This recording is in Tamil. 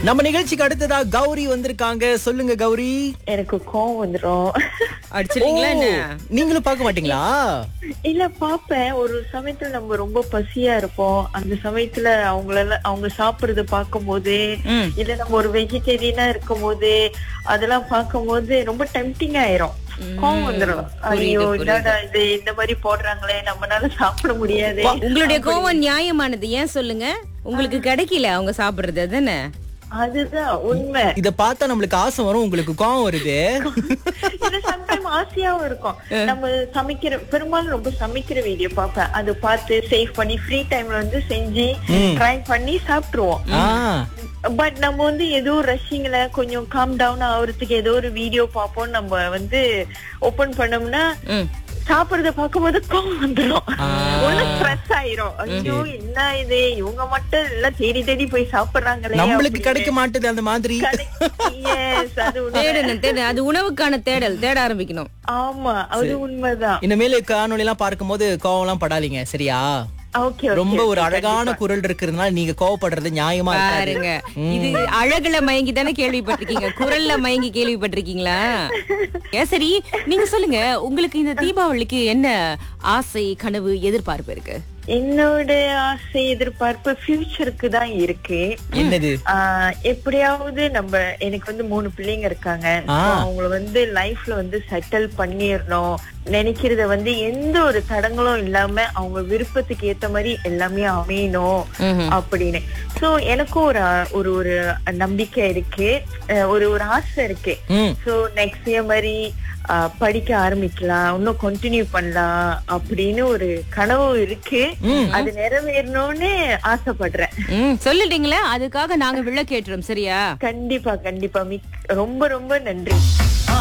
நம்ம நிகழ்ச்சிக்கு அடுத்ததா கௌரி வந்திருக்காங்க சொல்லுங்க கௌரி எனக்கு கோவம் வந்துரும் அடிச்சிருக்கீங்களா என்ன ஓ, நீங்களும் பார்க்க மாட்டீங்களா இல்ல பாப்பேன் ஒரு சமயத்துல நம்ம ரொம்ப பசியா இருப்போம் அந்த சமயத்துல அவங்கள அவங்க சாப்பிடுறத பார்க்கும்போது ம். இல்ல நம்ம ஒரு வெஜிடேரியனா இருக்கும் போது அதெல்லாம் பார்க்கும்போது ரொம்ப டெம்டிங் ஆயிரும் கோவம் வந்துரும் ஐயோ என்னடா இது இந்த மாதிரி போடுறாங்களே நம்மனால சாப்பிட முடியாது உங்களுடைய கோவம் நியாயமானது ஏன் சொல்லுங்க உங்களுக்கு கிடைக்கல அவங்க சாப்பிடுறது தானே அதுதான் உண்மை இத பார்த்தா நம்மளுக்கு ஆசை வரும் உங்களுக்கு கோவம் வருது இது சம்டைம் ஆசையாவும் இருக்கும் நம்ம சமைக்கிற பெரும்பாலும் ரொம்ப சமைக்கிற வீடியோ பார்ப்பேன் அது பார்த்து சேவ் பண்ணி ஃப்ரீ டைம்ல வந்து செஞ்சு ட்ரை பண்ணி சாப்பிட்டுருவோம் ஆ பட் நம்ம வந்து ஏதோ ரஷ்ஷிங்ல கொஞ்சம் காம் டவுன் ஆகுறதுக்கு ஏதோ ஒரு வீடியோ பார்ப்போம் நம்ம வந்து ஓபன் பண்ணோம்னா ம். சாப்பிடுறத பார்க்கும்போது கோவம் வந்துடும் ஒண்ணு ஸ்ட்ரெஸ் ஆயிரும் ஐயோ என்ன இது இவங்க மட்டும் எல்லாம் தேடி தேடி போய் சாப்பிடுறாங்களே நம்மளுக்கு கிடைக்க மாட்டுது அந்த மாதிரி எஸ் அது உண்மை. தேடணும் தேட அது உணவுக்கான தேடல் தேட ஆரம்பிக்கணும் ஆமா அது உண்மைதான் இனிமேல் காணொளி எல்லாம் பார்க்கும்போது கோவம் எல்லாம் படாதீங்க சரியா ஓகே ரொம்ப ஒரு அழகான குரல் இருக்கிறதுனால நீங்க கோவப்படுறது நியாயமா இருக்காது பாருங்க இது அழகுல மயங்கி தானே கேள்விப்பட்டிருக்கீங்க குரல்ல மயங்கி கேள்விப்பட்டிருக்கீங்களா ஏன் சரி நீங்க சொல்லுங்க உங்களுக்கு இந்த தீபாவளிக்கு என்ன ஆசை கனவு எதிர்பார்ப்பு இருக்கு என்னோட ஆசை எதிர்பார்ப்பு ஃபியூச்சருக்கு தான் இருக்கு என்னது ஆஹ் எப்படியாவது நம்ம எனக்கு வந்து மூணு பிள்ளைங்க இருக்காங்க ஆ. So, அவங்கள வந்து லைஃப்ல வந்து செட்டில் பண்ணிடணும் நினைக்கிறத வந்து எந்த ஒரு தடங்களும் இல்லாம அவங்க விருப்பத்துக்கு ஏத்த மாதிரி எல்லாமே அமையணும் ம்ஹும். அப்படின்னு சோ எனக்கும் ஒரு ஒரு ஒரு நம்பிக்கை இருக்கு அஹ் ஒரு ஒரு ஆசை இருக்கு ம் சோ நெக்ஸ்ட் இயர் மாதிரி ஆஹ் படிக்க ஆரம்பிக்கலாம் இன்னும் கண்டினியூ பண்ணலாம் அப்படின்னு ஒரு கனவு இருக்கு அது நிறைவேறணும்னு ஆசைப்படுறேன் ம் சொல்லிட்டீங்களே அதுக்காக நாங்க விளக்கேற்றோம் சரியா கண்டிப்பா கண்டிப்பா மிக் ரொம்ப ரொம்ப நன்றி